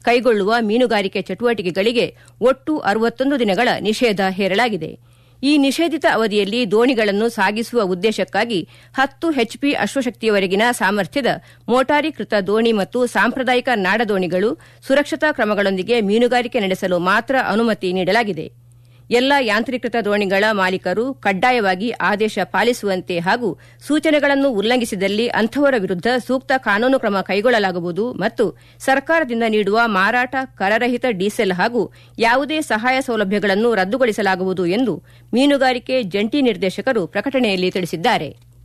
ಕೈಗೊಳ್ಳುವ ಮೀನುಗಾರಿಕೆ ಚಟುವಟಿಕೆಗಳಿಗೆ ಒಟ್ಟು ಅರವತ್ತೊಂದು ದಿನಗಳ ನಿಷೇಧ ಹೇರಲಾಗಿದೆ ಈ ನಿಷೇಧಿತ ಅವಧಿಯಲ್ಲಿ ದೋಣಿಗಳನ್ನು ಸಾಗಿಸುವ ಉದ್ದೇಶಕ್ಕಾಗಿ ಹತ್ತು ಹೆಚ್ಪಿ ಅಶ್ವಶಕ್ತಿಯವರೆಗಿನ ಸಾಮರ್ಥ್ಯದ ಮೋಟಾರೀಕೃತ ದೋಣಿ ಮತ್ತು ಸಾಂಪ್ರದಾಯಿಕ ನಾಡದೋಣಿಗಳು ಸುರಕ್ಷತಾ ಕ್ರಮಗಳೊಂದಿಗೆ ಮೀನುಗಾರಿಕೆ ನಡೆಸಲು ಮಾತ್ರ ಅನುಮತಿ ನೀಡಲಾಗಿದೆ ಎಲ್ಲ ಯಾಂತ್ರೀಕೃತ ದೋಣಿಗಳ ಮಾಲೀಕರು ಕಡ್ಡಾಯವಾಗಿ ಆದೇಶ ಪಾಲಿಸುವಂತೆ ಹಾಗೂ ಸೂಚನೆಗಳನ್ನು ಉಲ್ಲಂಘಿಸಿದಲ್ಲಿ ಅಂಥವರ ವಿರುದ್ಧ ಸೂಕ್ತ ಕಾನೂನು ಕ್ರಮ ಕೈಗೊಳ್ಳಲಾಗುವುದು ಮತ್ತು ಸರ್ಕಾರದಿಂದ ನೀಡುವ ಮಾರಾಟ ಕರರಹಿತ ಡೀಸೆಲ್ ಹಾಗೂ ಯಾವುದೇ ಸಹಾಯ ಸೌಲಭ್ಯಗಳನ್ನು ರದ್ದುಗೊಳಿಸಲಾಗುವುದು ಎಂದು ಮೀನುಗಾರಿಕೆ ಜಂಟಿ ನಿರ್ದೇಶಕರು ಪ್ರಕಟಣೆಯಲ್ಲಿ ತಿಳಿಸಿದ್ದಾರೆ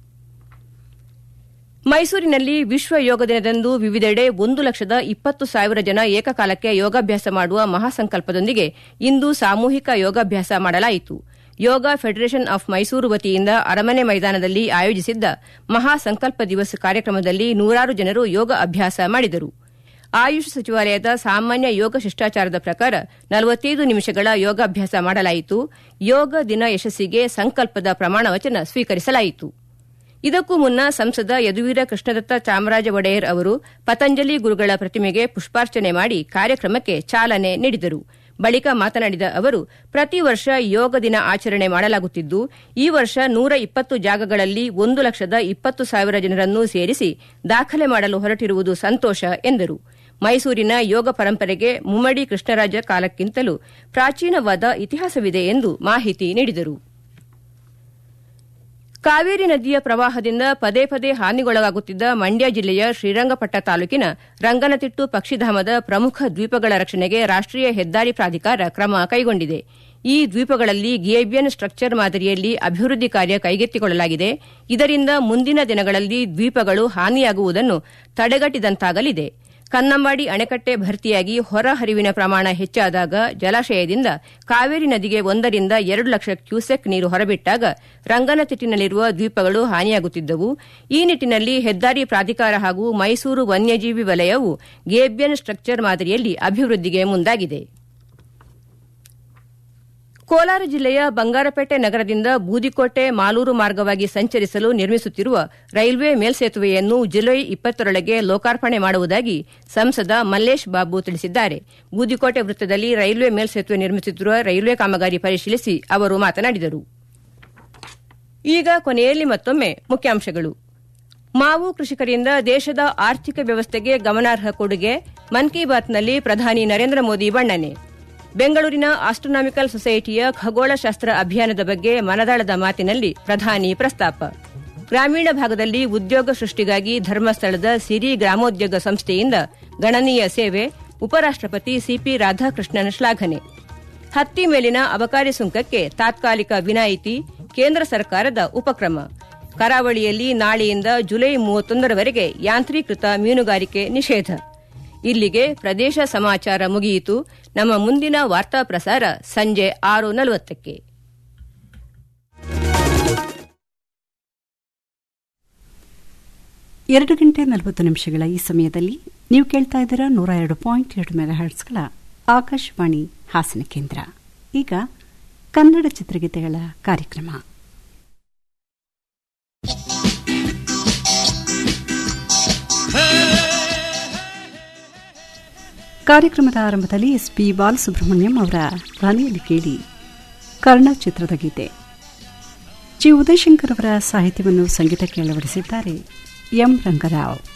ಮೈಸೂರಿನಲ್ಲಿ ವಿಶ್ವ ಯೋಗ ದಿನದಂದು ವಿವಿಧೆಡೆ ಒಂದು ಲಕ್ಷದ ಇಪ್ಪತ್ತು ಸಾವಿರ ಜನ ಏಕಕಾಲಕ್ಕೆ ಯೋಗಾಭ್ಯಾಸ ಮಾಡುವ ಮಹಾಸಂಕಲ್ಪದೊಂದಿಗೆ ಇಂದು ಸಾಮೂಹಿಕ ಯೋಗಾಭ್ಯಾಸ ಮಾಡಲಾಯಿತು ಯೋಗ ಫೆಡರೇಷನ್ ಆಫ್ ಮೈಸೂರು ವತಿಯಿಂದ ಅರಮನೆ ಮೈದಾನದಲ್ಲಿ ಆಯೋಜಿಸಿದ್ದ ಮಹಾಸಂಕಲ್ಪ ದಿವಸ್ ಕಾರ್ಯಕ್ರಮದಲ್ಲಿ ನೂರಾರು ಜನರು ಯೋಗ ಅಭ್ಯಾಸ ಮಾಡಿದರು ಆಯುಷ್ ಸಚಿವಾಲಯದ ಸಾಮಾನ್ಯ ಯೋಗ ಶಿಷ್ಟಾಚಾರದ ಪ್ರಕಾರ ನಲವತ್ತೈದು ನಿಮಿಷಗಳ ಯೋಗಾಭ್ಯಾಸ ಮಾಡಲಾಯಿತು ಯೋಗ ದಿನ ಯಶಸ್ಸಿಗೆ ಸಂಕಲ್ಪದ ಪ್ರಮಾಣವಚನ ಸ್ವೀಕರಿಸಲಾಯಿತು ಇದಕ್ಕೂ ಮುನ್ನ ಸಂಸದ ಯದುವೀರ ಕೃಷ್ಣದತ್ತ ಚಾಮರಾಜ ಒಡೆಯರ್ ಅವರು ಪತಂಜಲಿ ಗುರುಗಳ ಪ್ರತಿಮೆಗೆ ಪುಷ್ಪಾರ್ಚನೆ ಮಾಡಿ ಕಾರ್ಯಕ್ರಮಕ್ಕೆ ಚಾಲನೆ ನೀಡಿದರು ಬಳಿಕ ಮಾತನಾಡಿದ ಅವರು ಪ್ರತಿ ವರ್ಷ ಯೋಗ ದಿನ ಆಚರಣೆ ಮಾಡಲಾಗುತ್ತಿದ್ದು ಈ ವರ್ಷ ನೂರ ಇಪ್ಪತ್ತು ಜಾಗಗಳಲ್ಲಿ ಒಂದು ಲಕ್ಷದ ಇಪ್ಪತ್ತು ಸಾವಿರ ಜನರನ್ನು ಸೇರಿಸಿ ದಾಖಲೆ ಮಾಡಲು ಹೊರಟಿರುವುದು ಸಂತೋಷ ಎಂದರು ಮೈಸೂರಿನ ಯೋಗ ಪರಂಪರೆಗೆ ಮುಮ್ಮಡಿ ಕೃಷ್ಣರಾಜ ಕಾಲಕ್ಕಿಂತಲೂ ಪ್ರಾಚೀನವಾದ ಇತಿಹಾಸವಿದೆ ಎಂದು ಮಾಹಿತಿ ನೀಡಿದರು ಕಾವೇರಿ ನದಿಯ ಪ್ರವಾಹದಿಂದ ಪದೇ ಪದೇ ಹಾನಿಗೊಳಗಾಗುತ್ತಿದ್ದ ಮಂಡ್ಯ ಜಿಲ್ಲೆಯ ಶ್ರೀರಂಗಪಟ್ಟ ತಾಲೂಕಿನ ರಂಗನತಿಟ್ಟು ಪಕ್ಷಿಧಾಮದ ಪ್ರಮುಖ ದ್ವೀಪಗಳ ರಕ್ಷಣೆಗೆ ರಾಷ್ಟೀಯ ಹೆದ್ದಾರಿ ಪ್ರಾಧಿಕಾರ ಕ್ರಮ ಕೈಗೊಂಡಿದೆ ಈ ದ್ವೀಪಗಳಲ್ಲಿ ಗೇಬಿಯನ್ ಸ್ಟ್ರಕ್ಚರ್ ಮಾದರಿಯಲ್ಲಿ ಅಭಿವೃದ್ಧಿ ಕಾರ್ಯ ಕೈಗೆತ್ತಿಕೊಳ್ಳಲಾಗಿದೆ ಇದರಿಂದ ಮುಂದಿನ ದಿನಗಳಲ್ಲಿ ದ್ವೀಪಗಳು ಹಾನಿಯಾಗುವುದನ್ನು ತಡೆಗಟ್ಟಿದಂತಾಗಲಿದೆ ಕನ್ನಂಬಾಡಿ ಅಣೆಕಟ್ಟೆ ಭರ್ತಿಯಾಗಿ ಹೊರ ಹರಿವಿನ ಪ್ರಮಾಣ ಹೆಚ್ಚಾದಾಗ ಜಲಾಶಯದಿಂದ ಕಾವೇರಿ ನದಿಗೆ ಒಂದರಿಂದ ಎರಡು ಲಕ್ಷ ಕ್ಯೂಸೆಕ್ ನೀರು ಹೊರಬಿಟ್ಟಾಗ ರಂಗನತಿಟ್ಟಿನಲ್ಲಿರುವ ದ್ವೀಪಗಳು ಹಾನಿಯಾಗುತ್ತಿದ್ದವು ಈ ನಿಟ್ಟಿನಲ್ಲಿ ಹೆದ್ದಾರಿ ಪ್ರಾಧಿಕಾರ ಹಾಗೂ ಮೈಸೂರು ವನ್ಯಜೀವಿ ವಲಯವು ಗೇಬಿಯನ್ ಸ್ಟ್ರಕ್ಚರ್ ಮಾದರಿಯಲ್ಲಿ ಅಭಿವೃದ್ಧಿಗೆ ಮುಂದಾಗಿದೆ ಕೋಲಾರ ಜಿಲ್ಲೆಯ ಬಂಗಾರಪೇಟೆ ನಗರದಿಂದ ಬೂದಿಕೋಟೆ ಮಾಲೂರು ಮಾರ್ಗವಾಗಿ ಸಂಚರಿಸಲು ನಿರ್ಮಿಸುತ್ತಿರುವ ರೈಲ್ವೆ ಮೇಲ್ಸೇತುವೆಯನ್ನು ಜುಲೈ ಇಪ್ಪತ್ತರೊಳಗೆ ಲೋಕಾರ್ಪಣೆ ಮಾಡುವುದಾಗಿ ಸಂಸದ ಮಲ್ಲೇಶ್ ಬಾಬು ತಿಳಿಸಿದ್ದಾರೆ ಬೂದಿಕೋಟೆ ವೃತ್ತದಲ್ಲಿ ರೈಲ್ವೆ ಮೇಲ್ಸೇತುವೆ ನಿರ್ಮಿಸುತ್ತಿರುವ ರೈಲ್ವೆ ಕಾಮಗಾರಿ ಪರಿಶೀಲಿಸಿ ಅವರು ಮಾತನಾಡಿದರು ಈಗ ಕೊನೆಯಲ್ಲಿ ಮತ್ತೊಮ್ಮೆ ಮುಖ್ಯಾಂಶಗಳು ಮಾವು ಕೃಷಿಕರಿಂದ ದೇಶದ ಆರ್ಥಿಕ ವ್ಯವಸ್ಥೆಗೆ ಗಮನಾರ್ಹ ಕೊಡುಗೆ ಮನ್ ಕಿ ಬಾತ್ನಲ್ಲಿ ಪ್ರಧಾನಿ ನರೇಂದ್ರ ಮೋದಿ ಬಣ್ಣನೆ ಬೆಂಗಳೂರಿನ ಆಸ್ಟ್ರೋನಾಮಿಕಲ್ ಸೊಸೈಟಿಯ ಖಗೋಳಶಾಸ್ತ್ರ ಅಭಿಯಾನದ ಬಗ್ಗೆ ಮನದಾಳದ ಮಾತಿನಲ್ಲಿ ಪ್ರಧಾನಿ ಪ್ರಸ್ತಾಪ ಗ್ರಾಮೀಣ ಭಾಗದಲ್ಲಿ ಉದ್ಯೋಗ ಸೃಷ್ಟಿಗಾಗಿ ಧರ್ಮಸ್ಥಳದ ಸಿರಿ ಗ್ರಾಮೋದ್ಯೋಗ ಸಂಸ್ಥೆಯಿಂದ ಗಣನೀಯ ಸೇವೆ ಉಪರಾಷ್ಟಪತಿ ಸಿಪಿ ರಾಧಾಕೃಷ್ಣನ್ ಶ್ಲಾಘನೆ ಹತ್ತಿ ಮೇಲಿನ ಅಬಕಾರಿ ಸುಂಕಕ್ಕೆ ತಾತ್ಕಾಲಿಕ ವಿನಾಯಿತಿ ಕೇಂದ್ರ ಸರ್ಕಾರದ ಉಪಕ್ರಮ ಕರಾವಳಿಯಲ್ಲಿ ನಾಳೆಯಿಂದ ಜುಲೈ ಮೂವತ್ತೊಂದರವರೆಗೆ ಯಾಂತ್ರೀಕೃತ ಮೀನುಗಾರಿಕೆ ನಿಷೇಧ ಇಲ್ಲಿಗೆ ಪ್ರದೇಶ ಸಮಾಚಾರ ಮುಗಿಯಿತು ನಮ್ಮ ಮುಂದಿನ ವಾರ್ತಾ ಪ್ರಸಾರ ಸಂಜೆ ಆರು ನಲವತ್ತಕ್ಕೆ ಎರಡು ಗಂಟೆ ನಲವತ್ತು ನಿಮಿಷಗಳ ಈ ಸಮಯದಲ್ಲಿ ನೀವು ಕೇಳ್ತಾ ಇದ್ದೀರಾ ನೂರ ಎರಡು ಪಾಯಿಂಟ್ ಎರಡು ಮೆಗಾ ಹರ್ಟ್ಸ್ಗಳ ಆಕಾಶವಾಣಿ ಹಾಸನ ಕೇಂದ್ರ ಈಗ ಕನ್ನಡ ಚಿತ್ರಗೀತೆಗಳ ಕಾರ್ಯಕ್ರಮ ಕಾರ್ಯಕ್ರಮದ ಆರಂಭದಲ್ಲಿ ಎಸ್ ಪಿ ಬಾಲಸುಬ್ರಹ್ಮಣ್ಯಂ ಅವರ ಧ್ವನಿಯಲ್ಲಿ ಕೇಳಿ ಕರ್ಣ ಚಿತ್ರದ ಗೀತೆ ಜಿ ಉದಯಶಂಕರ್ ಅವರ ಸಾಹಿತ್ಯವನ್ನು ಸಂಗೀತಕ್ಕೆ ಅಳವಡಿಸಿದ್ದಾರೆ ಎಂ ರಂಗರಾವ್